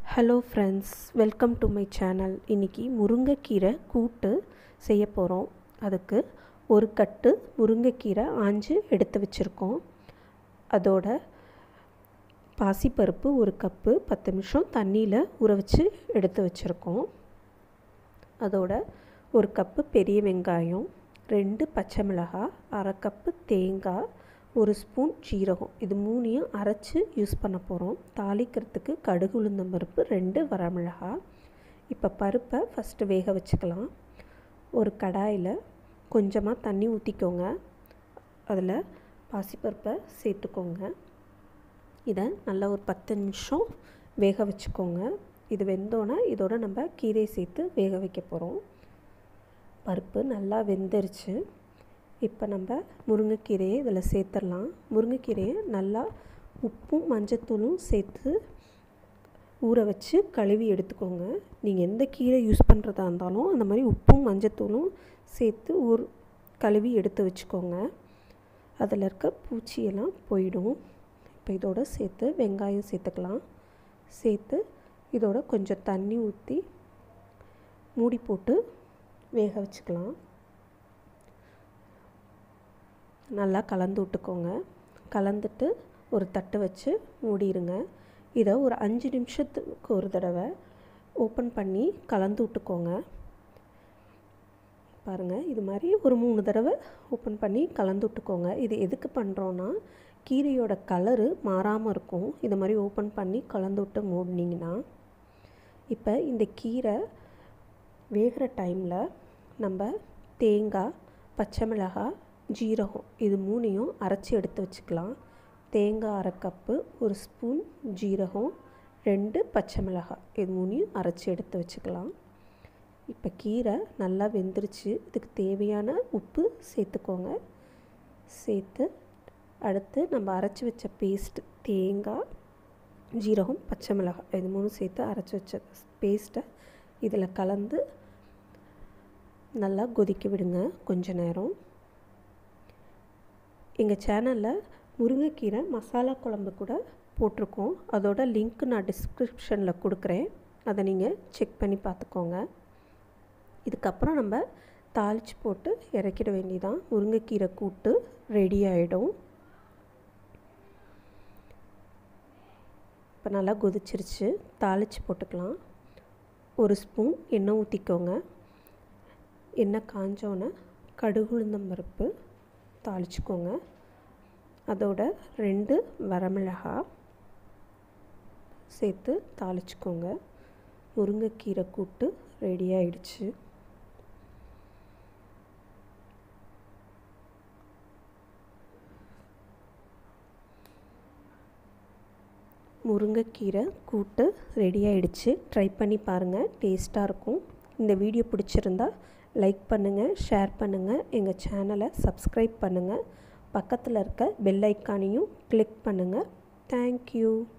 hello friends welcome to my channel இன்றைக்கி முருங்கைக்கீரை கூட்டு செய்ய போகிறோம் அதுக்கு ஒரு கட்டு முருங்கைக்கீரை ஆஞ்சு எடுத்து வச்சுருக்கோம் அதோட பாசிப்பருப்பு ஒரு கப்பு பத்து நிமிஷம் தண்ணியில் ஊற வச்சு எடுத்து வச்சுருக்கோம் அதோட ஒரு கப்பு பெரிய வெங்காயம் ரெண்டு பச்சை மிளகாய் அரை கப்பு தேங்காய் ஒரு ஸ்பூன் ஜீரகம் இது மூணையும் அரைச்சி யூஸ் பண்ண போகிறோம் தாளிக்கிறதுக்கு கடுகு உளுந்தம் பருப்பு ரெண்டு வரமிளகாய் இப்போ பருப்பை ஃபஸ்ட்டு வேக வச்சுக்கலாம் ஒரு கடாயில் கொஞ்சமாக தண்ணி ஊற்றிக்கோங்க அதில் பாசிப்பருப்பை சேர்த்துக்கோங்க இதை நல்லா ஒரு பத்து நிமிஷம் வேக வச்சுக்கோங்க இது வெந்தோன்னே இதோட நம்ம கீரையை சேர்த்து வேக வைக்க போகிறோம் பருப்பு நல்லா வெந்துருச்சு இப்போ நம்ம முருங்கைக்கீரையை இதில் சேர்த்துடலாம் முருங்கைக்கீரையை நல்லா உப்பும் மஞ்சத்தூளும் சேர்த்து ஊற வச்சு கழுவி எடுத்துக்கோங்க நீங்கள் எந்த கீரை யூஸ் பண்ணுறதா இருந்தாலும் அந்த மாதிரி உப்பும் மஞ்சத்தூளும் சேர்த்து ஊர் கழுவி எடுத்து வச்சுக்கோங்க அதில் இருக்க பூச்சியெல்லாம் போயிடும் இப்போ இதோட சேர்த்து வெங்காயம் சேர்த்துக்கலாம் சேர்த்து இதோட கொஞ்சம் தண்ணி ஊற்றி மூடி போட்டு வேக வச்சுக்கலாம் நல்லா கலந்து விட்டுக்கோங்க கலந்துட்டு ஒரு தட்டு வச்சு மூடிடுங்க இதை ஒரு அஞ்சு நிமிஷத்துக்கு ஒரு தடவை ஓப்பன் பண்ணி கலந்து விட்டுக்கோங்க பாருங்கள் இது மாதிரி ஒரு மூணு தடவை ஓப்பன் பண்ணி கலந்து விட்டுக்கோங்க இது எதுக்கு பண்ணுறோன்னா கீரையோட கலரு மாறாமல் இருக்கும் இது மாதிரி ஓப்பன் பண்ணி கலந்து விட்டு மூடினீங்கன்னா இப்போ இந்த கீரை வேகிற டைமில் நம்ம தேங்காய் பச்சை மிளகாய் ஜீரகம் இது மூணையும் அரைச்சி எடுத்து வச்சுக்கலாம் தேங்காய் அரை கப்பு ஒரு ஸ்பூன் ஜீரகம் ரெண்டு பச்சை மிளகாய் இது மூணையும் அரைச்சி எடுத்து வச்சுக்கலாம் இப்போ கீரை நல்லா வெந்துருச்சு இதுக்கு தேவையான உப்பு சேர்த்துக்கோங்க சேர்த்து அடுத்து நம்ம அரைச்சி வச்ச பேஸ்ட்டு தேங்காய் ஜீரகம் பச்சை மிளகாய் இது மூணும் சேர்த்து அரைச்சி வச்ச பேஸ்ட்டை இதில் கலந்து நல்லா கொதிக்க விடுங்க கொஞ்ச நேரம் எங்கள் சேனலில் முருங்கைக்கீரை மசாலா குழம்பு கூட போட்டிருக்கோம் அதோட லிங்க் நான் டிஸ்கிரிப்ஷனில் கொடுக்குறேன் அதை நீங்கள் செக் பண்ணி பார்த்துக்கோங்க இதுக்கப்புறம் நம்ம தாளித்து போட்டு இறக்கிட வேண்டியதான் முருங்கைக்கீரை கூட்டு ரெடி ஆகிடும் இப்போ நல்லா கொதிச்சிருச்சு தாளித்து போட்டுக்கலாம் ஒரு ஸ்பூன் எண்ணெய் ஊற்றிக்கோங்க எண்ணெய் காஞ்சோன்னே கடுகு உளுந்தம் பருப்பு தாளிச்சுக்கோங்க அதோட ரெண்டு வரமிளகாய் சேர்த்து தாளிச்சுக்கோங்க முருங்கைக்கீரை கூட்டு ரெடி ஆயிடுச்சு முருங்கைக்கீரை கூட்டு ரெடி ஆயிடுச்சு ட்ரை பண்ணி பாருங்கள் டேஸ்ட்டாக இருக்கும் இந்த வீடியோ பிடிச்சிருந்தா லைக் பண்ணுங்கள் ஷேர் பண்ணுங்கள் எங்கள் சேனலை சப்ஸ்கிரைப் பண்ணுங்கள் பக்கத்தில் இருக்க பெல் ஐக்கானையும் கிளிக் பண்ணுங்கள் தேங்க்யூ